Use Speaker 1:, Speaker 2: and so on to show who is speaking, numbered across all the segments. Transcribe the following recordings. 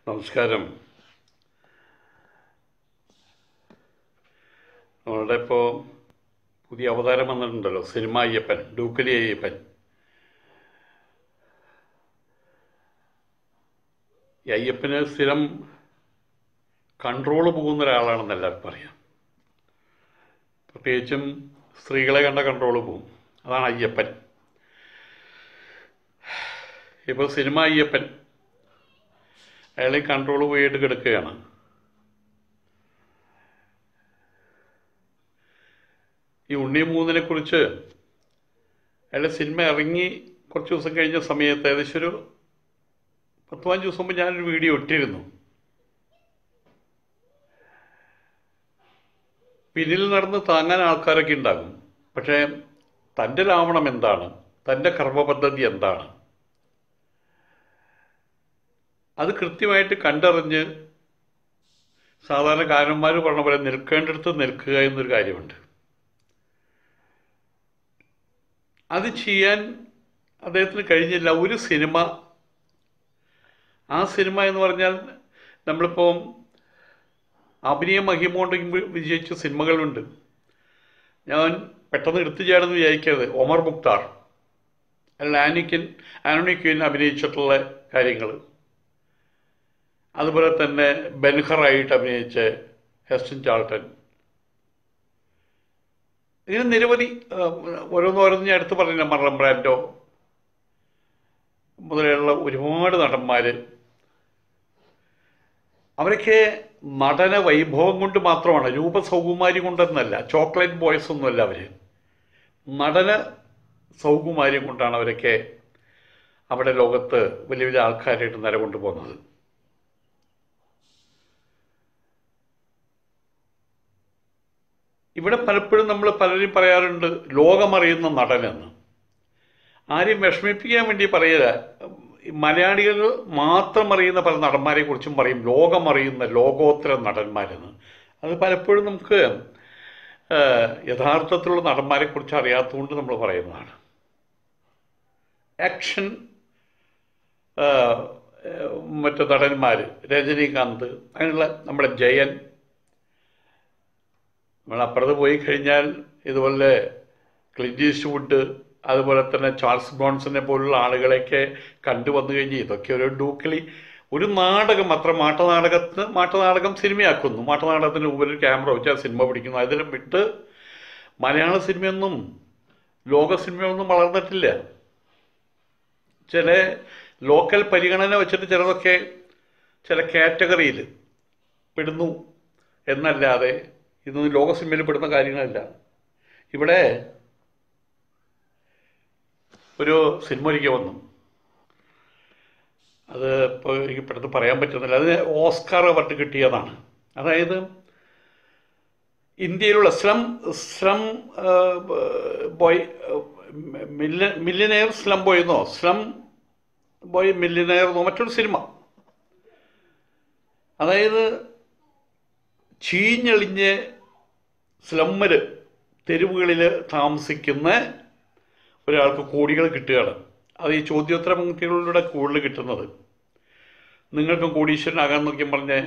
Speaker 1: നമസ്കാരം നമ്മളുടെ ഇപ്പോൾ പുതിയ അവതാരം വന്നിട്ടുണ്ടല്ലോ സിനിമ അയ്യപ്പൻ ഡൂക്കലി അയ്യപ്പൻ ഈ അയ്യപ്പന് സ്ഥിരം കൺട്രോൾ പോകുന്ന ഒരാളാണെന്ന് എല്ലാവർക്കും അറിയാം പ്രത്യേകിച്ചും സ്ത്രീകളെ കണ്ട കൺട്രോൾ പോകും അതാണ് അയ്യപ്പൻ ഇപ്പോൾ സിനിമ അയ്യപ്പൻ അയാളെ കൺട്രോൾ പോയിട്ട് കിടക്കുകയാണ് ഈ ഉണ്ണി മൂന്നിനെ കുറിച്ച് അയാളുടെ സിനിമ ഇറങ്ങി കുറച്ച് ദിവസം കഴിഞ്ഞ സമയത്ത് ഏകദേശം ഒരു പത്ത് പതിനഞ്ച് ദിവസം മുമ്പ് ഞാനൊരു വീഡിയോ ഇട്ടിരുന്നു പിന്നിൽ നടന്ന് താങ്ങാൻ ആൾക്കാരൊക്കെ ഉണ്ടാകും പക്ഷേ തൻ്റെ രാവണം എന്താണ് തൻ്റെ കർമ്മപദ്ധതി എന്താണ് അത് കൃത്യമായിട്ട് കണ്ടറിഞ്ഞ് സാധാരണ കാരന്മാർ പറഞ്ഞ പോലെ നിൽക്കേണ്ടിടത്ത് നിൽക്കുക എന്നൊരു കാര്യമുണ്ട് അത് ചെയ്യാൻ അദ്ദേഹത്തിന് കഴിഞ്ഞില്ല ഒരു സിനിമ ആ സിനിമ എന്ന് പറഞ്ഞാൽ നമ്മളിപ്പോൾ അഭിനയ മഹിമ കൊണ്ടെങ്കിൽ വിജയിച്ച സിനിമകളുണ്ട് ഞാൻ പെട്ടെന്ന് എടുത്തു ചാടുന്നു വിചാരിക്കരുത് ഒമർ മുക്താർ അല്ല ആനിക്കൻ ആനോണി ക്വീൻ അഭിനയിച്ചിട്ടുള്ള കാര്യങ്ങൾ അതുപോലെ തന്നെ ബെൻഹറായിട്ട് അഭിനയിച്ച ഹെസ്റ്റൻ ചാൾട്ടൻ ഇങ്ങനെ നിരവധി ഓരോന്നോരോന്ന് ഞാൻ എടുത്ത് പറഞ്ഞില്ല മറളം ബ്രാൻഡോ മുതലുള്ള ഒരുപാട് നടന്മാർ അവരൊക്കെ നടന വൈഭവം കൊണ്ട് മാത്രമാണ് രൂപസൗകുമാരി കൊണ്ടൊന്നല്ല ചോക്ലേറ്റ് ബോയ്സ് ഒന്നുമല്ല അവർ നടന സൗകുമാര്യം കൊണ്ടാണ് അവരൊക്കെ അവിടെ ലോകത്ത് വലിയ വലിയ ആൾക്കാരായിട്ട് നിലകൊണ്ടു പോകുന്നത് ഇവിടെ പലപ്പോഴും നമ്മൾ പലരും പറയാറുണ്ട് ലോകമറിയുന്ന നടനെന്ന് ആരെയും വിഷമിപ്പിക്കാൻ വേണ്ടി പറയില്ല മലയാളികൾ മാത്രം അറിയുന്ന പല നടന്മാരെ കുറിച്ചും പറയും ലോകമറിയുന്ന ലോകോത്തര നടന്മാരെന്ന് അത് പലപ്പോഴും നമുക്ക് യഥാർത്ഥത്തിലുള്ള നടന്മാരെ കുറിച്ച് അറിയാത്തതുകൊണ്ട് നമ്മൾ പറയുന്നതാണ് ആക്ഷൻ മറ്റു നടന്മാർ രജനീകാന്ത് അങ്ങനെയുള്ള നമ്മുടെ ജയൻ നമ്മൾ അപ്പുറത്ത് പോയി കഴിഞ്ഞാൽ ഇതുപോലെ ക്ലിൻറ്റ് ഈസ്റ്റ്വുഡ് അതുപോലെ തന്നെ ചാൾസ് ബ്രോൺസനെ പോലുള്ള ആളുകളെയൊക്കെ കണ്ടു വന്നു കഴിഞ്ഞ് ഇതൊക്കെ ഒരു ഡൂക്കലി ഒരു നാടകം അത്ര മാട്ടനാടകത്തിന് മാട്ടനാടകം സിനിമയാക്കുന്നു മാട്ടനാടകത്തിന് മുമ്പിൽ ഒരു ക്യാമറ വെച്ചാൽ സിനിമ പിടിക്കുന്നു അതിലും വിട്ട് മലയാള സിനിമയൊന്നും ലോക സിനിമയൊന്നും വളർന്നിട്ടില്ല ചില ലോക്കൽ പരിഗണന വെച്ചിട്ട് ചിലതൊക്കെ ചില കാറ്റഗറിയിൽ പെടുന്നു എന്നല്ലാതെ ഇതൊന്നും ലോക സിനിമയിൽ പെടുന്ന കാര്യങ്ങളല്ല ഇവിടെ ഒരു സിനിമ ഒരിക്കൽ വന്നു അത് ഇപ്പോൾ എനിക്ക് പെട്ടെന്ന് പറയാൻ പറ്റുന്നില്ല അത് ഓസ്കാർ അവാർഡ് കിട്ടിയതാണ് അതായത് ഇന്ത്യയിലുള്ള സ്ലം സ്ലം ബോയ് മില്ല മില്ലിനെയർ സ്ലം ബോയ് എന്നോ സ്ലം ബോയ് മില്ലിനെയർ എന്നോ മറ്റൊരു സിനിമ അതായത് ചീഞ്ഞളിഞ്ഞ് സ്ലമ്മർ തെരുവുകളിൽ താമസിക്കുന്ന ഒരാൾക്ക് കോടികൾ കിട്ടുകയാണ് അത് ഈ ചോദ്യോത്തര പങ്ക്തികളിലൂടെ കൂടുതൽ കിട്ടുന്നത് നിങ്ങൾക്കും കോടീശ്വരനാകാൻ നോക്കിയും പറഞ്ഞ്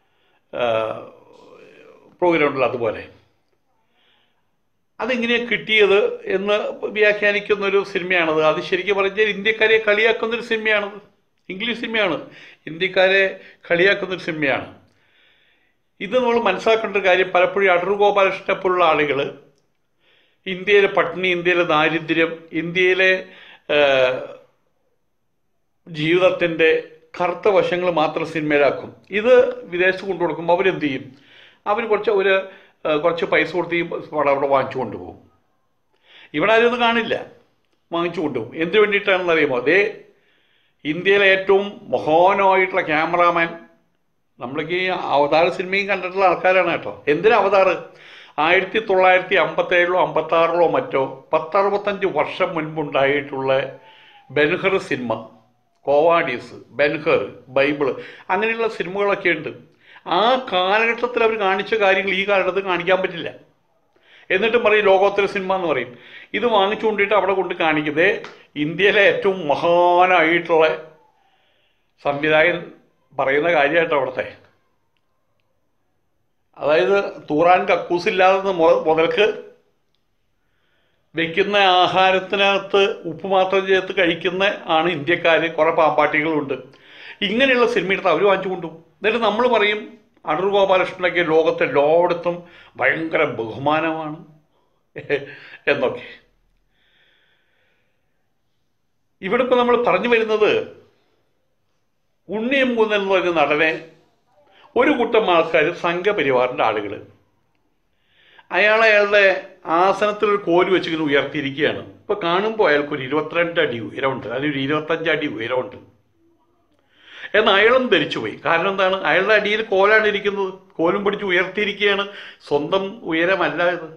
Speaker 1: പ്രോഗ്രാം ഉണ്ടല്ലോ അതുപോലെ അതെങ്ങനെയാണ് കിട്ടിയത് എന്ന് വ്യാഖ്യാനിക്കുന്ന ഒരു സിനിമയാണത് അത് ശരിക്കും പറഞ്ഞാൽ ഇന്ത്യക്കാരെ കളിയാക്കുന്നൊരു സിനിമയാണത് ഇംഗ്ലീഷ് സിനിമയാണ് ഇന്ത്യക്കാരെ കളിയാക്കുന്നൊരു സിനിമയാണ് ഇത് നമ്മൾ മനസ്സിലാക്കേണ്ട ഒരു കാര്യം പലപ്പോഴും അടൂർ ഗോപാലകൃഷ്ണനെ പോലുള്ള ആളുകൾ ഇന്ത്യയിലെ പട്ടിണി ഇന്ത്യയിലെ ദാരിദ്ര്യം ഇന്ത്യയിലെ ജീവിതത്തിൻ്റെ കറുത്ത വശങ്ങൾ മാത്രം സിനിമയിലാക്കും ഇത് വിദേശത്ത് കൊണ്ടു കൊടുക്കുമ്പോൾ അവരെന്ത് ചെയ്യും അവർ കുറച്ച് ഒരു കുറച്ച് പൈസ കൊടുത്ത് ഈ പടം അവിടെ വാങ്ങിച്ചു കൊണ്ടുപോകും ഇവിടെ ആരും ഇത് കാണില്ല വാങ്ങിച്ചു കൊണ്ടുപോകും എന്തിനു വേണ്ടിയിട്ടാണെന്ന് അറിയുമോ അതേ ഇന്ത്യയിലെ ഏറ്റവും മഹാനായിട്ടുള്ള ക്യാമറാമാൻ നമ്മളൊക്കെ ഈ അവതാർ സിനിമയും കണ്ടിട്ടുള്ള ആൾക്കാരാണ് കേട്ടോ എന്തിനാ അവതാർ ആയിരത്തി തൊള്ളായിരത്തി അമ്പത്തേഴിലോ അമ്പത്താറിലോ മറ്റോ പത്തറുപത്തഞ്ച് വർഷം മുൻപുണ്ടായിട്ടുള്ള ബെൻഹർ സിനിമ കോവാഡീസ് ബെൻഹർ ബൈബിള് അങ്ങനെയുള്ള സിനിമകളൊക്കെ ഉണ്ട് ആ കാലഘട്ടത്തിൽ അവർ കാണിച്ച കാര്യങ്ങൾ ഈ കാലഘട്ടത്തിൽ കാണിക്കാൻ പറ്റില്ല എന്നിട്ടും പറയും ലോകോത്തര സിനിമ എന്ന് പറയും ഇത് വാങ്ങിച്ചു കൊണ്ടിട്ട് അവിടെ കൊണ്ട് കാണിക്കുന്നത് ഇന്ത്യയിലെ ഏറ്റവും മഹാനായിട്ടുള്ള സംവിധായകൻ പറയുന്ന കാര്യമായിട്ട് അവിടുത്തെ അതായത് തൂറാൻ കക്കൂസില്ലാതെ മു- മുതൽക്ക് വെക്കുന്ന ആഹാരത്തിനകത്ത് ഉപ്പ് മാത്രം ചേർത്ത് കഴിക്കുന്ന ആണ് ഇന്ത്യക്കാർ കുറേ പാമ്പാട്ടികളുണ്ട് ഇങ്ങനെയുള്ള സിനിമ എടുത്ത് അവർ വാങ്ങിച്ചു കൊണ്ടുപോകും എന്നിട്ട് നമ്മൾ പറയും അടൂർ ഗോപാലകൃഷ്ണനൊക്കെ ലോകത്തെ എല്ലായിടത്തും ഭയങ്കര ബഹുമാനമാണ് എന്നൊക്കെ ഇവിടെ ഇപ്പോൾ നമ്മൾ പറഞ്ഞു വരുന്നത് ഉണ്ണിയം കുന്നൻ എന്ന് പറയുന്ന നടനെ ഒരു കൂട്ടം ആൾക്കാർ സംഘപരിവാറിൻ്റെ ആളുകൾ അയാൾ അയാളുടെ ആസനത്തിൽ ഒരു കോല് വെച്ചിങ്ങനെ ഉയർത്തിയിരിക്കുകയാണ് ഇപ്പോൾ കാണുമ്പോൾ അയാൾക്ക് ഒരു ഇരുപത്തിരണ്ട് അടി ഉയരമുണ്ട് അതിനൊരു ഇരുപത്തഞ്ച് അടി ഉയരമുണ്ട് എന്നാൽ അയാളും ധരിച്ചുപോയി കാരണം എന്താണ് അയാളുടെ അടിയിൽ കോലാണ് ഇരിക്കുന്നത് കോലും പിടിച്ച് ഉയർത്തിയിരിക്കുകയാണ് സ്വന്തം ഉയരമല്ല ഇത്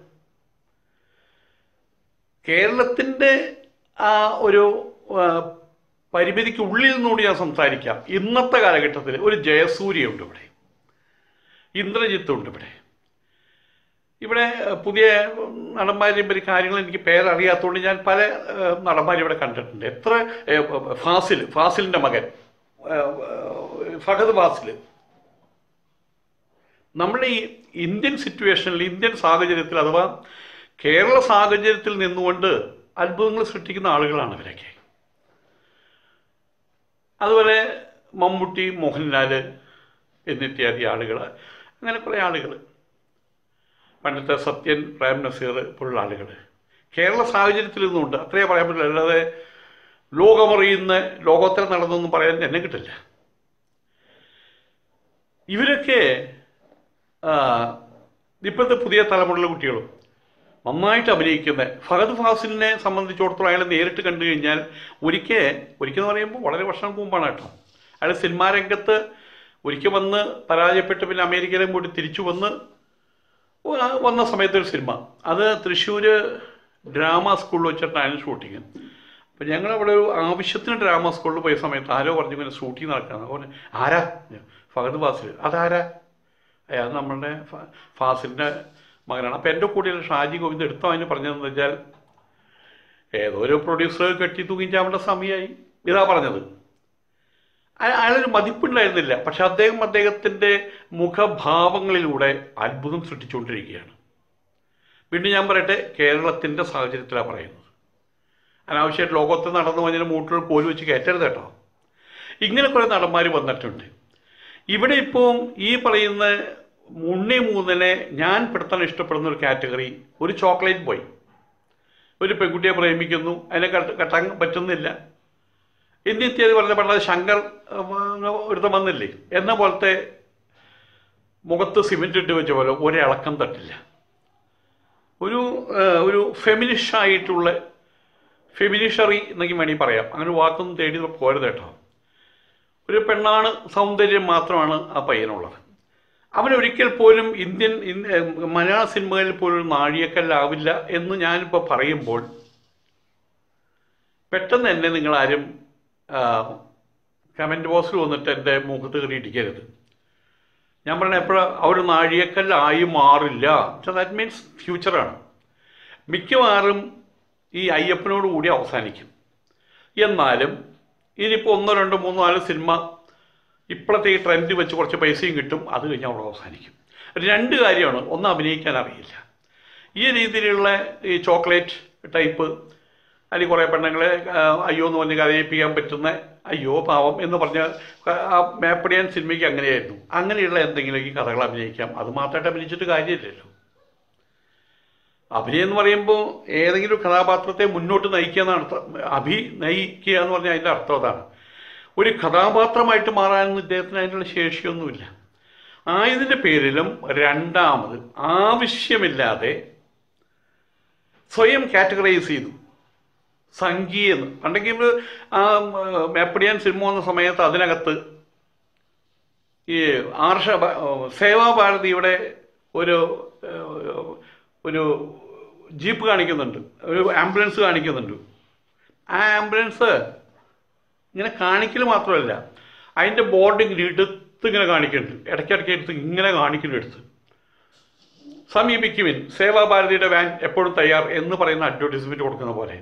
Speaker 1: കേരളത്തിൻ്റെ ആ ഒരു ആ, പരിമിതിക്ക് ഉള്ളിൽ നിന്നുകൂടി ഞാൻ സംസാരിക്കാം ഇന്നത്തെ കാലഘട്ടത്തിൽ ഒരു ജയസൂര്യയുണ്ട് ഇവിടെ ഇന്ദ്രജിത്ത് ഉണ്ട് ഇവിടെ ഇവിടെ പുതിയ നടന്മാരെയും പറ്റി കാര്യങ്ങൾ എനിക്ക് പേരറിയാത്തതുകൊണ്ട് ഞാൻ പല ഏഹ്, നടന്മാരും ഇവിടെ കണ്ടിട്ടുണ്ട് എത്ര ഏഹ്, ഫാസിൽ ഫാസിലിൻ്റെ മകൻ ഏഹ്, ഫഹദ് ഫാസിൽ നമ്മുടെ ഈ ഇന്ത്യൻ സിറ്റുവേഷനിൽ ഇന്ത്യൻ സാഹചര്യത്തിൽ അഥവാ കേരള സാഹചര്യത്തിൽ നിന്നുകൊണ്ട് അത്ഭുതങ്ങൾ സൃഷ്ടിക്കുന്ന ആളുകളാണ് ഇവരൊക്കെ അതുപോലെ മമ്മൂട്ടി മോഹൻലാൽ എന്നിത്യാദി ആളുകൾ അങ്ങനെ കുറേ ആളുകൾ പണ്ടത്തെ സത്യൻ പ്രേം നസീർ പോലുള്ള ആളുകൾ കേരള സാഹചര്യത്തിൽ നിന്നുണ്ട് അത്രയേ പറയാൻ പറ്റില്ല അല്ലാതെ ലോകമറിയുന്ന ലോകോത്തരം നടന്നൊന്നും പറയാൻ എന്നെ കിട്ടില്ല ഇവരൊക്കെ ആ, ഇപ്പോഴത്തെ പുതിയ തലമുറയിലെ കുട്ടികളും നന്നായിട്ട് അഭിനയിക്കുന്ന ഫഹദ് ഫാസിലിനെ സംബന്ധിച്ചിടത്തോളം അയാളെ നേരിട്ട് കണ്ടു കഴിഞ്ഞാൽ ഒരിക്കൽ ഒരിക്കൽ എന്ന് പറയുമ്പോൾ വളരെ വർഷങ്ങൾക്ക് മുമ്പാണ് കേട്ടോ അയാൾ സിനിമാ രംഗത്ത് ഒരിക്കൽ വന്ന് പരാജയപ്പെട്ട് പിന്നെ അമേരിക്കയിലും കൂടി തിരിച്ചു വന്ന് വ- വന്ന സമയത്ത് ഒരു സിനിമ അത് തൃശ്ശൂർ ഡ്രാമ സ്കൂളിൽ വെച്ചിട്ടാണ് ഷൂട്ടിങ് അപ്പം ഞങ്ങൾ അവിടെ ഒരു ആവശ്യത്തിന് ഡ്രാമ സ്കൂളിൽ പോയ സമയത്ത് ആരോ പറഞ്ഞു ഇങ്ങനെ ഷൂട്ടിങ് നടക്കണം അപ്പോൾ ആരാ ഫഹദ് ഫാസിൽ അതാരാ ഏ, അത് നമ്മളുടെ ഫ- ഫാസിലിൻ്റെ മകനാണ് അപ്പം എൻ്റെ കൂടെയുള്ള ഷാജി ഗോവിന്ദ് എടുത്തോ അതിന് പറഞ്ഞതെന്ന് വെച്ചാൽ ഏതോ ഒരു പ്രൊഡ്യൂസർ കെട്ടി തൂങ്ങിച്ചാവേണ്ട സമയമായി ഇതാ പറഞ്ഞത് അയ- അയാളൊരു മതിപ്പുണ്ടായിരുന്നില്ല പക്ഷെ അദ്ദേഹം അദ്ദേഹത്തിൻ്റെ മുഖഭാവങ്ങളിലൂടെ അത്ഭുതം സൃഷ്ടിച്ചുകൊണ്ടിരിക്കുകയാണ് വീണ്ടും ഞാൻ പറയട്ടെ കേരളത്തിൻ്റെ സാഹചര്യത്തിലാണ് പറയുന്നത് അനാവശ്യമായിട്ട് ലോകത്ത് നടന്നു കഴിഞ്ഞാൽ മൂട്ടിൽ കോല് വെച്ച് കയറ്റരുത് കേട്ടോ ഇങ്ങനെ കുറേ നടന്മാർ വന്നിട്ടുണ്ട് ഇവിടെ ഇപ്പോൾ ഈ പറയുന്ന ഉണ്ണി മൂന്നിനെ ഞാൻ പെടുത്താൻ ഇഷ്ടപ്പെടുന്ന ഒരു കാറ്റഗറി ഒരു ചോക്ലേറ്റ് ബോയ് ഒരു പെൺകുട്ടിയെ പ്രേമിക്കുന്നു അതിനെ കട്ട് കെട്ടാൻ പറ്റുന്നില്ല ഇന്നിത്യാദി പറഞ്ഞ പറഞ്ഞത് ശങ്കർ ഒരുത്തം വന്നില്ലേ എന്ന പോലത്തെ മുഖത്ത് സിമെന്റ് ഇട്ട് വെച്ച പോലെ ഒരിളക്കം തട്ടില്ല ഒരു ആ, ഒരു ഫെമിനിഷ് ആയിട്ടുള്ള ഫെമിനിഷറി എന്നൊക്കെ വേണമെങ്കിൽ പറയാം അങ്ങനെ ഒരു വാക്കൊന്നും തേടി പോരുത് കേട്ടോ ഒരു പെണ്ണാണ് സൗന്ദര്യം മാത്രമാണ് ആ പയ്യനുള്ളത് അവനൊരിക്കൽ പോലും ഇന്ത്യൻ ഇൻ- ഏ, മലയാള സിനിമകളിൽ പോലും ഒരു നാഴികക്കല്ലാവില്ല എന്ന് ഞാനിപ്പോൾ പറയുമ്പോൾ പെട്ടെന്ന് എന്നെ നിങ്ങളാരും കമൻറ്റ് ബോക്സിൽ വന്നിട്ട് എൻ്റെ മുഖത്ത് കയറി ഇടിക്കരുത് ഞാൻ പറഞ്ഞ എപ്പോഴും അവർ നാഴികക്കല്ലായി മാറില്ല ദാറ്റ് മീൻസ് ഫ്യൂച്ചറാണ് മിക്കവാറും ഈ അയ്യപ്പനോട് കൂടി അവസാനിക്കും എന്നാലും ഇനിയിപ്പോൾ ഒന്നോ രണ്ടോ മൂന്നോ നാല് സിനിമ ഇപ്പോഴത്തെ ഈ ട്രെൻഡ് വെച്ച് കുറച്ച് പൈസയും കിട്ടും അത് കഴിഞ്ഞാൽ അവിടെ അവസാനിക്കും രണ്ട് കാര്യമാണ് ഒന്ന് അഭിനയിക്കാൻ അറിയില്ല ഈ രീതിയിലുള്ള ഈ ചോക്ലേറ്റ് ടൈപ്പ് അല്ലെങ്കിൽ കുറേ പെണ്ണുങ്ങളെ ആ, അയ്യോ എന്ന് പറഞ്ഞ് കരയിപ്പിക്കാൻ പറ്റുന്ന അയ്യോ പാവം എന്ന് പറഞ്ഞ ആ മേപ്പടിയാൻ സിനിമയ്ക്ക് അങ്ങനെയായിരുന്നു അങ്ങനെയുള്ള എന്തെങ്കിലും ഈ കഥകൾ അഭിനയിക്കാം അത് മാത്രമായിട്ട് അഭിനയിച്ചിട്ട് കാര്യമില്ലല്ലോ അഭിനയം എന്ന് പറയുമ്പോൾ ഏതെങ്കിലും ഒരു കഥാപാത്രത്തെ മുന്നോട്ട് നയിക്കുക എന്നാണ് അർത്ഥം അഭി നയിക്കുക എന്ന് പറഞ്ഞാൽ അതിൻ്റെ അർത്ഥം അതാണ് ഒരു കഥാപാത്രമായിട്ട് മാറാനൊന്നും ഇദ്ദേഹത്തിന് അതിനുള്ള ശേഷിയൊന്നുമില്ല ആയതിൻ്റെ പേരിലും രണ്ടാമത് ആവശ്യമില്ലാതെ സ്വയം കാറ്റഗറൈസ് ചെയ്തു സംഗീയെന്ന് പണ്ടെങ്കിൽ ആ മേപ്പടിയാൻ സിനിമ വന്ന സമയത്ത് അതിനകത്ത് ഈ ആർഷ ഭ- സേവാഭാരതിയുടെ ഒരു ഏഹ്, ഒരു ജീപ്പ് കാണിക്കുന്നുണ്ട് ഒരു ആംബുലൻസ് കാണിക്കുന്നുണ്ട് ആ ആംബുലൻസ് ഇങ്ങനെ കാണിക്കൽ മാത്രമല്ല അതിൻ്റെ ബോർഡ് ഇങ്ങനെ എടുത്ത് ഇങ്ങനെ കാണിക്കുന്നുണ്ട് ഇടയ്ക്കിടയ്ക്ക് എടുത്ത് ഇങ്ങനെ കാണിക്കുന്നു എടുത്ത് സമീപിക്കുവിൻ സേവാഭാരതിയുടെ വാൻ എപ്പോഴും തയ്യാർ എന്ന് പറയുന്ന അഡ്വർടൈസ്മെൻറ്റ് കൊടുക്കുന്ന പോലെ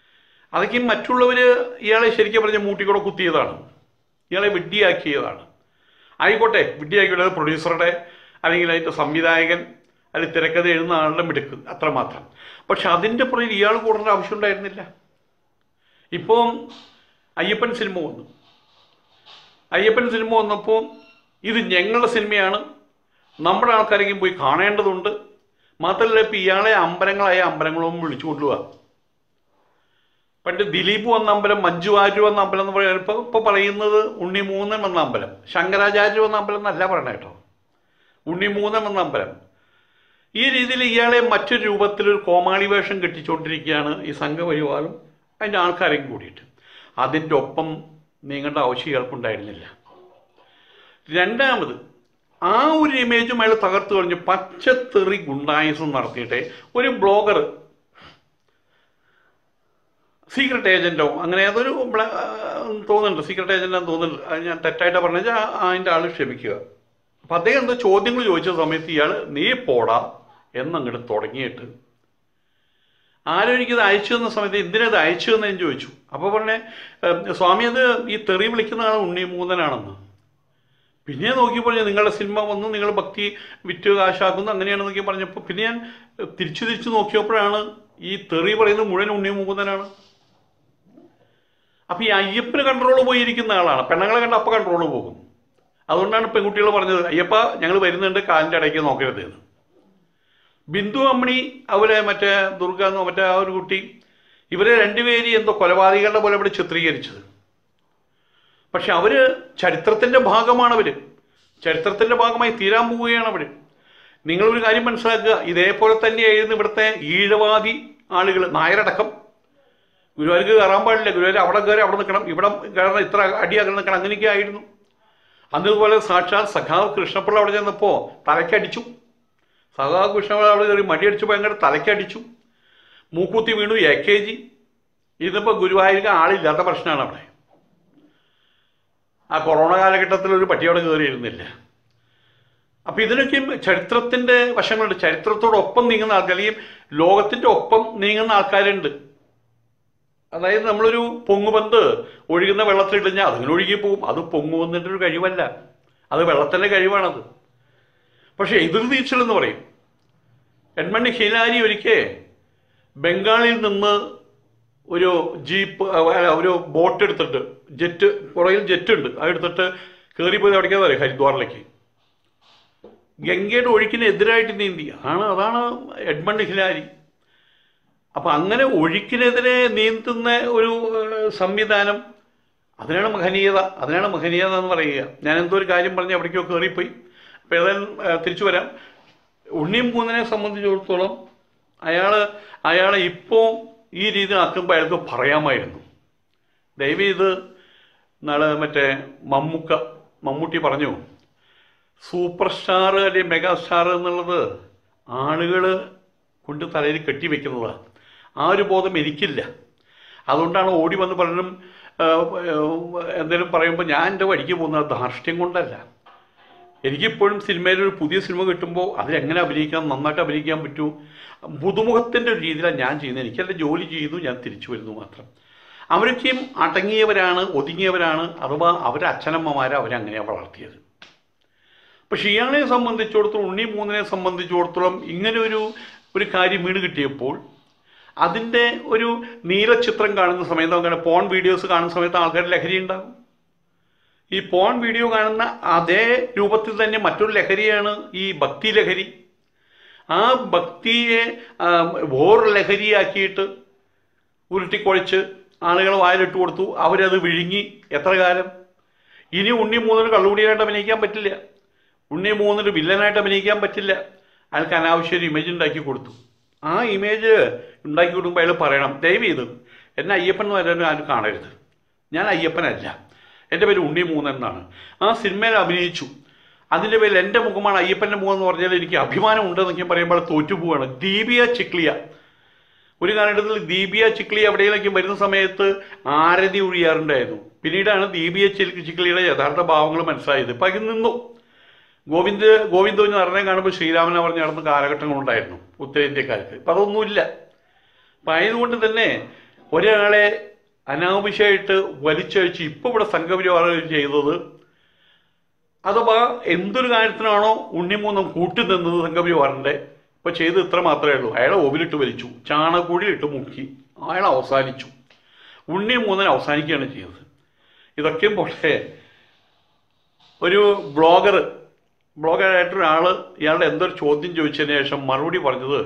Speaker 1: അതൊക്കെ മറ്റുള്ളവർ ഇയാളെ ശരിക്കും പറഞ്ഞ മൂട്ടിക്കൂടെ കുത്തിയതാണ് ഇയാളെ വിഡ്ഢിയാക്കിയതാണ് ആയിക്കോട്ടെ വിഡ്ഢിയായിക്കോട്ടെ അത് പ്രൊഡ്യൂസറുടെ അല്ലെങ്കിൽ അതിൻ്റെ സംവിധായകൻ അല്ലെങ്കിൽ തിരക്കഥ എഴുതുന്ന ആളുടെ മിടുക്ക് അത്രമാത്രം പക്ഷെ അതിൻ്റെ പുറകിൽ ഇയാൾ കൂടേണ്ട ആവശ്യം ഉണ്ടായിരുന്നില്ല ഇപ്പം അയ്യപ്പൻ സിനിമ വന്നു അയ്യപ്പൻ സിനിമ വന്നപ്പോൾ ഇത് ഞങ്ങളുടെ സിനിമയാണ് നമ്മുടെ ആൾക്കാരെങ്കിലും പോയി കാണേണ്ടതുണ്ട് മാത്രമല്ല ഇപ്പം ഇയാളെ അമ്പലങ്ങളായ അമ്പലങ്ങളും വിളിച്ചു കൊണ്ടുപോവാ പണ്ട് ദിലീപ് വന്ന അമ്പലം മഞ്ജു വാര്യർ വന്ന അമ്പലം എന്ന് പറയുന്നത് ഇപ്പോൾ ഇപ്പോൾ പറയുന്നത് ഉണ്ണി മൂന്നൻ വന്ന അമ്പലം ശങ്കരാചാര്യ വന്ന അമ്പലം എന്നല്ല പറയണേ കേട്ടോ ഉണ്ണി മൂന്നൻ വന്ന അമ്പലം ഈ രീതിയിൽ ഇയാളെ മറ്റൊരു രൂപത്തിലൊരു കോമാളി വേഷം കെട്ടിച്ചുകൊണ്ടിരിക്കുകയാണ് ഈ സംഘപരിവാറും അതിൻ്റെ ആൾക്കാരെയും കൂടിയിട്ട് അതിൻ്റെ ഒപ്പം നീങ്ങേണ്ട ആവശ്യം ഇയാൾക്കുണ്ടായിരുന്നില്ല രണ്ടാമത് ആ ഒരു ഇമേജും അയാൾ തകർത്ത് കളഞ്ഞ് പച്ചത്തെറി ഗുണ്ടായുസം നടത്തിയിട്ട് ഒരു ബ്ലോഗർ സീക്രട്ട് ഏജന്റോ അങ്ങനെ അതൊരു ബ്ല- ആ, തോന്നുന്നുണ്ട് സീക്രട്ട് ഏജന്റാന്ന് തോന്നുന്നുണ്ട് അത് ഞാൻ തെറ്റായിട്ട് പറഞ്ഞാൽ അതിൻ്റെ ആൾ ക്ഷമിക്കുക അപ്പം അദ്ദേഹം എന്തോ ചോദ്യങ്ങൾ ചോദിച്ച സമയത്ത് ഇയാൾ നീ പോടാ എന്നങ്ങോട്ട് തുടങ്ങിയിട്ട് ആരും എനിക്കിത് അയച്ചു തന്ന സമയത്ത് എന്തിനത് അയച്ചു എന്ന് ഞാൻ ചോദിച്ചു അപ്പോൾ പറഞ്ഞേ "ഏം, സ്വാമി അത് ഈ തെറി വിളിക്കുന്ന ആൾ ഉണ്ണി മൂന്നനാണെന്ന് പിന്നെ നോക്കി പറഞ്ഞു നിങ്ങളുടെ സിനിമ വന്നു നിങ്ങൾ ഭക്തി വിറ്റ് കാശാക്കുന്നു അങ്ങനെയാണ് നോക്കി പറഞ്ഞപ്പോൾ പിന്നെ ഞാൻ തിരിച്ചു തിരിച്ചു നോക്കിയപ്പോഴാണ് ഈ തെറി പറയുന്നത് മുഴുവൻ ഉണ്ണി മൂന്നനാണ് അപ്പൊ ഈ അയ്യപ്പന് കൺട്രോൾ പോയിരിക്കുന്ന ആളാണ് പെണ്ണുങ്ങളെ കണ്ട അപ്പൊ കൺട്രോൾ പോകും അതുകൊണ്ടാണ് പെൺകുട്ടികൾ പറഞ്ഞത് അയ്യപ്പ ഞങ്ങൾ വരുന്നുണ്ട് കാലിൻ്റെ ഇടയ്ക്ക് നോക്കരുത് എന്ന് ബിന്ദു അമ്മണി അവരെ മറ്റേ ദുർഗ എന്നോ മറ്റേ ആ ഒരു കുട്ടി ഇവരെ രണ്ടുപേരും എന്തോ കൊലപാതകളുടെ പോലെ ഇവിടെ ചിത്രീകരിച്ചത് പക്ഷെ അവര് ചരിത്രത്തിന്റെ ഭാഗമാണ് അവര് ചരിത്രത്തിന്റെ ഭാഗമായി തീരാൻ പോവുകയാണ് അവര് നിങ്ങളൊരു കാര്യം മനസ്സിലാക്കുക ഇതേപോലെ തന്നെയായിരുന്നു ഇവിടുത്തെ ഈഴവാദി ആളുകൾ നായരടക്കം ഗുരുവായൂർക്ക് കയറാൻ പാടില്ല ഗുരുവായൂർ അവിടെ കയറി അവിടെ നിൽക്കണം ഇവിടെ കയറണം ഇത്ര അടി അകലെ നിൽക്കണം അങ്ങനെയൊക്കെ ആയിരുന്നു അതുപോലെ സാക്ഷാൽ സഖാവ് കൃഷ്ണപിള്ള അവിടെ ചെന്നപ്പോൾ തലയ്ക്കടിച്ചു സഖാവ് കൃഷ്ണപിള്ള അവിടെ കയറി മടിയടിച്ചപ്പോൾ അങ്ങനെ തലയ്ക്കടിച്ചു മൂക്കൂത്തി വീണു എ കെ ജി ഇതിപ്പോൾ ഗുരുവായൂർക്ക് ആളില്ലാത്ത പ്രശ്നമാണ് അവിടെ ആ കൊറോണ കാലഘട്ടത്തിൽ ഒരു പട്ടി അവിടെ കയറിയിരുന്നില്ല അപ്പൊ ഇതിനൊക്കെയും ചരിത്രത്തിന്റെ വശങ്ങളുണ്ട് ചരിത്രത്തോടൊപ്പം നീങ്ങുന്ന ആൾക്കാർ അല്ലെങ്കിൽ ലോകത്തിന്റെ ഒപ്പം നീങ്ങുന്ന ആൾക്കാരുണ്ട് അതായത് നമ്മളൊരു പൊങ്ങുപന്ത് ഒഴുകുന്ന വെള്ളത്തിലിടിഞ്ഞാൽ അതിങ്ങനെ ഒഴുകി പോകും അത് പൊങ്ങുപന്തിൻ്റെ ഒരു കഴിവല്ല അത് വെള്ളത്തിൻ്റെ കഴിവാണത് പക്ഷേ എതിർ നീച്ചൽ എന്ന് പറയും എഡ്മണ്ട് ഹിലാരി ഒരിക്കൽ ബംഗാളിൽ നിന്ന് ഒരു ജീപ്പ് അല്ല ഒരു ബോട്ട് എടുത്തിട്ട് ജെറ്റ് പുറകിൽ ജെറ്റ് ഉണ്ട് അത് എടുത്തിട്ട് കയറിപ്പോയി അവിടേക്കാ പറയും ഹരിദ്വാറിലേക്ക് ഗംഗയുടെ ഒഴുക്കിന് എതിരായിട്ട് നീന്തി ആണ് അതാണ് എഡ്മണ്ട് ഹിലാരി അപ്പൊ അങ്ങനെ ഒഴുക്കിനെതിരെ നീന്തുന്ന ഒരു ഏഹ്, സംവിധാനം അതിനാണ് മഹനീയത അതിനാണ് മഹനീയത എന്ന് പറയുക ഞാൻ എന്തോ ഒരു കാര്യം പറഞ്ഞ് എവിടേക്കോ കയറിപ്പോയി അപ്പൊ ഏതായാലും ഏഹ്, തിരിച്ചു വരാം ഉണ്ണിയും മൂന്നിനെ സംബന്ധിച്ചിടത്തോളം അയാള് അയാളെ ഇപ്പോൾ ഈ രീതിയിൽ ആക്കുമ്പോൾ അയാൾക്ക് പറയാമായിരുന്നു ദയവ് ഇത് നാളെ മറ്റേ മമ്മൂക്ക മമ്മൂട്ടി പറഞ്ഞു സൂപ്പർ സ്റ്റാർ അല്ലെങ്കിൽ മെഗാ സ്റ്റാർ എന്നുള്ളത് ആളുകൾ കൊണ്ട് തലയിൽ കെട്ടിവെക്കുന്നതാണ് ആ ഒരു ബോധം എനിക്കില്ല അതുകൊണ്ടാണ് ഓടി വന്ന് പലരും എന്തെങ്കിലും പറയുമ്പോൾ ഞാൻ എൻ്റെ വഴിക്ക് പോകുന്നത് ധാർഷ്ട്യം കൊണ്ടല്ല എനിക്കിപ്പോഴും സിനിമയിൽ ഒരു പുതിയ സിനിമ കിട്ടുമ്പോൾ അതിലെങ്ങനെ അഭിനയിക്കാം നന്നായിട്ട് അഭിനയിക്കാൻ പറ്റൂ പുതുമുഖത്തിൻ്റെ ഒരു രീതിയിലാണ് ഞാൻ ചെയ്യുന്നത് എനിക്കെൻ്റെ ജോലി ചെയ്തു ഞാൻ തിരിച്ചു വരുന്നു മാത്രം അവരൊക്കെയും അടങ്ങിയവരാണ് ഒതുങ്ങിയവരാണ് അഥവാ അവരെ അച്ഛനമ്മമാരെ അവരങ്ങനെയാണ് വളർത്തിയത് പക്ഷെ ഇയാളെ സംബന്ധിച്ചിടത്തോളം ഉണ്ണി മൂന്നിനെ സംബന്ധിച്ചിടത്തോളം ഇങ്ങനെ ഒരു ഒരു കാര്യം വീണ് കിട്ടിയപ്പോൾ അതിൻ്റെ ഒരു നീലച്ചിത്രം കാണുന്ന സമയത്ത് നമുക്ക് പോൺ വീഡിയോസ് കാണുന്ന സമയത്ത് ആൾക്കാർ ലഹരി ഉണ്ടാകും ഈ പോൺ വീഡിയോ കാണുന്ന അതേ രൂപത്തിൽ തന്നെ മറ്റൊരു ലഹരിയാണ് ഈ ഭക്തി ലഹരി ആ ഭക്തിയെ ആ, വേറൊരു ലഹരിയാക്കിയിട്ട് ഉരുട്ടിക്കുഴച്ച് ആളുകൾ വായിലിട്ട് കൊടുത്തു അവരത് വിഴുങ്ങി എത്ര കാലം ഇനി ഉണ്ണി മൂന്നിന് കള്ളുകുടിയായിട്ട് അഭിനയിക്കാൻ പറ്റില്ല ഉണ്ണി മൂന്നിന് വില്ലനായിട്ട് അഭിനയിക്കാൻ പറ്റില്ല അയാൾക്ക് അനാവശ്യ ഒരു ഇമേജ് ഉണ്ടാക്കി കൊടുത്തു ആ ഇമേജ് ഉണ്ടാക്കി കൊടുക്കുമ്പോൾ അയാൾ പറയണം ദയവ് ചെയ്ത് എന്നെ അയ്യപ്പൻ എന്ന് പറയാൻ ആരും കാണരുത് ഞാൻ അയ്യപ്പനല്ല എൻ്റെ പേര് ഉണ്ണി മൂന്നൻ എന്നാണ് ആ സിനിമയിൽ അഭിനയിച്ചു അതിൻ്റെ പേരിൽ എൻ്റെ മുഖമാണ് അയ്യപ്പൻ്റെ മുഖം എന്ന് പറഞ്ഞാൽ എനിക്ക് അഭിമാനം ഉണ്ടെന്നൊക്കെ പറയുമ്പോൾ തോറ്റുപോവാണ് ദീപിയ ചിക്ലിയ ഒരു കാലഘട്ടത്തിൽ ദീപിയ ചിക്ലി എവിടെയെങ്കിലും വരുന്ന സമയത്ത് ആരതി ഒഴിയാറുണ്ടായിരുന്നു പിന്നീടാണ് ദീപിയ ചിൽ- ചിക്ലിയുടെ യഥാർത്ഥ ഭാവങ്ങൾ മനസ്സിലായത് ഇപ്പം അതിൽ നിന്നു ഗോവിന്ദ് ഗോവിന്ദ നടനെ കാണുമ്പോൾ ശ്രീരാമനെ പറഞ്ഞ് നടന്ന കാലഘട്ടങ്ങളുണ്ടായിരുന്നു ഉത്തരേന്ത്യക്കാർക്ക് ഇപ്പം അതൊന്നുമില്ല അപ്പം ആയതുകൊണ്ട് തന്നെ ഒരാളെ അനാവശ്യമായിട്ട് വലിച്ചഴിച്ച് ഇപ്പോൾ ഇവിടെ സംഘപരിവാറുകൾ ചെയ്തത് അഥവാ എന്തൊരു കാര്യത്തിനാണോ ഉണ്ണിമൂന്നും കൂട്ടി നിന്നത് സംഘപരിവാറിൻ്റെ ഇപ്പൊ ചെയ്ത് ഇത്ര മാത്രമേ ഉള്ളൂ അയാളെ ഓവിലിട്ട് വലിച്ചു ചാണകക്കുഴിയിലിട്ട് മുക്കി അയാൾ അവസാനിച്ചു ഉണ്ണിമൂന്നൻ അവസാനിക്കുകയാണ് ചെയ്തത് ഇതൊക്കെയും പോട്ടെ ഒരു ബ്ലോഗർ ബ്ലോഗറായിട്ടൊരാൾ ഇയാളുടെ എന്തൊരു ചോദ്യം ചോദിച്ചതിന് ശേഷം മറുപടി പറഞ്ഞത്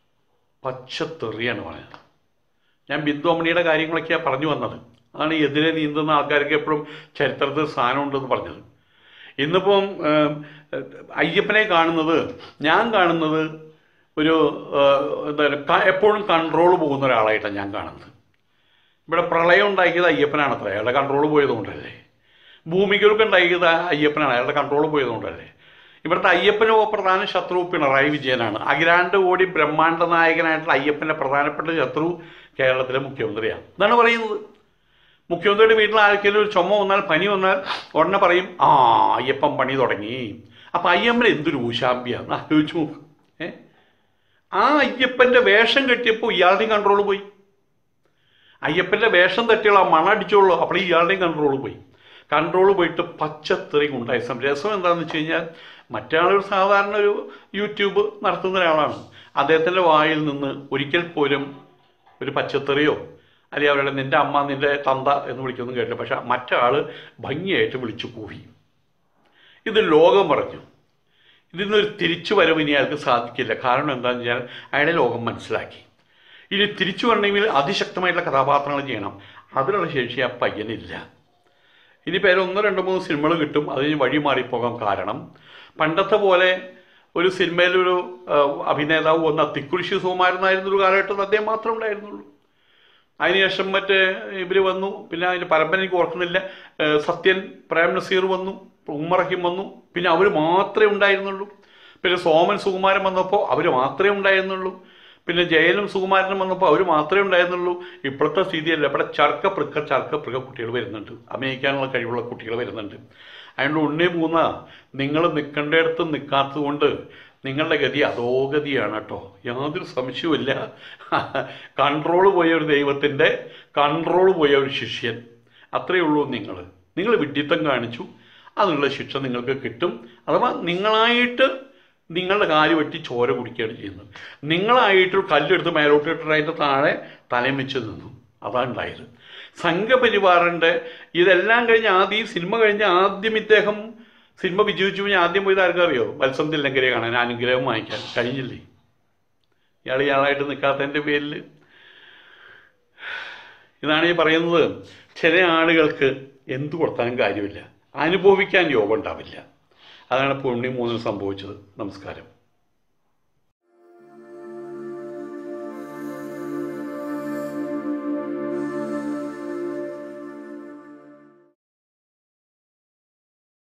Speaker 1: പച്ചത്തെറിയാണ് പറഞ്ഞത് ഞാൻ ബിന്ദുമണിയുടെ കാര്യങ്ങളൊക്കെയാണ് പറഞ്ഞു വന്നത് അതാണ് എതിരെ നീന്തുന്ന ആൾക്കാർക്ക് എപ്പോഴും ചരിത്രത്തിൽ സ്ഥാനമുണ്ടെന്ന് പറഞ്ഞത് ഇന്നിപ്പം ഏം, അയ്യപ്പനെ കാണുന്നത് ഞാൻ കാണുന്നത് ഒരു ഏഹ്, എന്താ പറയുക എപ്പോഴും കൺട്രോൾ പോകുന്ന ഒരാളായിട്ടാണ് ഞാൻ കാണുന്നത് ഇവിടെ പ്രളയം ഉണ്ടാക്കിയത് അയ്യപ്പനാണ് അത്ര അയാളുടെ കൺട്രോൾ പോയതുകൊണ്ടല്ലേ ഭൂമികൾക്ക് ഉണ്ടാക്കിയത് അയ്യപ്പനാണ് അയാളുടെ കൺട്രോൾ പോയതുകൊണ്ടല്ലേ ഇവിടുത്തെ അയ്യപ്പന് പ്രധാന ശത്രു പിണറായി വിജയനാണ് അഖിലാണ്ട് കോടി ബ്രഹ്മാണ്ഡ നായകനായിട്ടുള്ള അയ്യപ്പൻ്റെ പ്രധാനപ്പെട്ട ശത്രു കേരളത്തിലെ മുഖ്യമന്ത്രിയാണ് എന്നാണ് പറയുന്നത് മുഖ്യമന്ത്രിയുടെ വീട്ടിൽ ആർക്കെങ്കിലും ഒരു ചുമ വന്നാൽ പനി വന്നാൽ ഉടനെ പറയും ആ അയ്യപ്പൻ പണി തുടങ്ങി അപ്പം അയ്യപ്പൻ എന്തൊരു ഊശാമ്പിയാന്ന് ആലോചിച്ച് നോക്ക് ഏ ആ അയ്യപ്പൻ്റെ വേഷം കെട്ടിയപ്പോൾ ഇയാളുടെയും കൺട്രോൾ പോയി അയ്യപ്പൻ്റെ വേഷം തട്ടിയുള്ള ആ മണടിച്ചോളൂ അപ്പോൾ ഇയാളുടെയും കൺട്രോൾ പോയി കൺട്രോൾ പോയിട്ട് പച്ചത്തെറിയും ഉണ്ടായി സം രസം എന്താണെന്ന് വെച്ച് കഴിഞ്ഞാൽ മറ്റേ ആളൊരു സാധാരണ ഒരു യൂട്യൂബ് നടത്തുന്ന ഒരാളാണ് അദ്ദേഹത്തിൻ്റെ വായിൽ നിന്ന് ഒരിക്കൽ പോലും ഒരു പച്ചത്തെറിയോ അല്ലെങ്കിൽ അവരുടെ നിൻ്റെ അമ്മ നിൻ്റെ തന്ത എന്ന് വിളിക്കൊന്നും കേട്ടില്ല പക്ഷെ മറ്റാൾ ഭംഗിയായിട്ട് വിളിച്ചു കൂവി ഇത് ലോകം പറഞ്ഞു ഇതിൽ നിന്നൊരു തിരിച്ചു വരവ് ഇനി അയാൾക്ക് സാധിക്കില്ല കാരണം എന്താണെന്ന് വെച്ചാൽ അയാളുടെ ലോകം മനസ്സിലാക്കി ഇനി തിരിച്ചു വരണമെങ്കിൽ അതിശക്തമായിട്ടുള്ള കഥാപാത്രങ്ങൾ ചെയ്യണം അതിനുള്ള ശേഷി ആ പയ്യനില്ല ഇനി പേര് ഒന്നോ രണ്ടോ മൂന്ന് സിനിമകൾ കിട്ടും അതിന് വഴി മാറിപ്പോകാൻ കാരണം പണ്ടത്തെ പോലെ ഒരു സിനിമയിലൊരു ആ, അഭിനേതാവ് വന്ന തിക്കുറിശി സുകുമാരനായിരുന്നൊരു കാലഘട്ടത്തിൽ അദ്ദേഹം മാത്രമേ ഉണ്ടായിരുന്നുള്ളൂ അതിനുശേഷം മറ്റേ ഇവർ വന്നു പിന്നെ അതിൻ്റെ പരമ്പര എനിക്ക് ഓർക്കുന്നില്ല ഏ, സത്യൻ പ്രേം നസീർ വന്നു ഉമ്മർ റഹീം വന്നു പിന്നെ അവർ മാത്രമേ ഉണ്ടായിരുന്നുള്ളൂ പിന്നെ സോമൻ സുകുമാരൻ വന്നപ്പോൾ അവർ മാത്രമേ ഉണ്ടായിരുന്നുള്ളൂ പിന്നെ ജയനും സുകുമാരനും വന്നപ്പോൾ അവർ മാത്രമേ ഉണ്ടായിരുന്നുള്ളൂ ഇപ്പോഴത്തെ സ്ഥിതിയല്ല ഇവിടെ ചർക്ക പൃക്ക ചർക്ക പൃക്ക കുട്ടികൾ വരുന്നുണ്ട് അഭിനയിക്കാനുള്ള കഴിവുള്ള കുട്ടികൾ വരുന്നുണ്ട് അതുകൊണ്ട് ഉണ്ണി മൂന്ന നിങ്ങൾ നിൽക്കേണ്ടിടത്ത് നിൽക്കാത്തത് കൊണ്ട് നിങ്ങളുടെ ഗതി അധോഗതിയാണ് കേട്ടോ യാതൊരു സംശയവുമില്ല കൺട്രോൾ പോയ ഒരു ദൈവത്തിൻ്റെ കൺട്രോൾ പോയ ഒരു ശിഷ്യൻ അത്രയേ ഉള്ളൂ നിങ്ങൾ നിങ്ങൾ വിഡ്ഢിത്തം കാണിച്ചു അതിനുള്ള ശിക്ഷ നിങ്ങൾക്ക് കിട്ടും അഥവാ നിങ്ങളായിട്ട് നിങ്ങളുടെ കാല് വെട്ടി ചോര കുടിക്കുകയാണ് ചെയ്യുന്നത് നിങ്ങളായിട്ടൊരു കല്ലെടുത്ത് മേലോട്ട് ഇട്ടിട്ട് അതിൻ്റെ താഴെ തലയും വെച്ച് നിന്നു അതാണ് ഉണ്ടായത് സംഘപരിവാറിൻ്റെ ഇതെല്ലാം കഴിഞ്ഞ് ആദ്യം ഈ സിനിമ കഴിഞ്ഞ് ആദ്യം ഇദ്ദേഹം സിനിമ വിജയിച്ചു കഴിഞ്ഞാൽ ആദ്യം പോയത് ആർക്കും അറിയോ മത്സരത്തിൽ ലങ്കരെ കാണാൻ അനുഗ്രഹം വാങ്ങിക്കാൻ കഴിഞ്ഞില്ലേ ഇയാൾ ഇയാളായിട്ട് നിൽക്കാത്തതിൻ്റെ പേരിൽ ഇതാണ് ഈ പറയുന്നത് ചില ആളുകൾക്ക് എന്തു കൊടുത്താലും കാര്യമില്ല അനുഭവിക്കാൻ യോഗം ഉണ്ടാവില്ല അതാണ് പുണ്യം മൂന്നിൽ സംഭവിച്ചത് നമസ്കാരം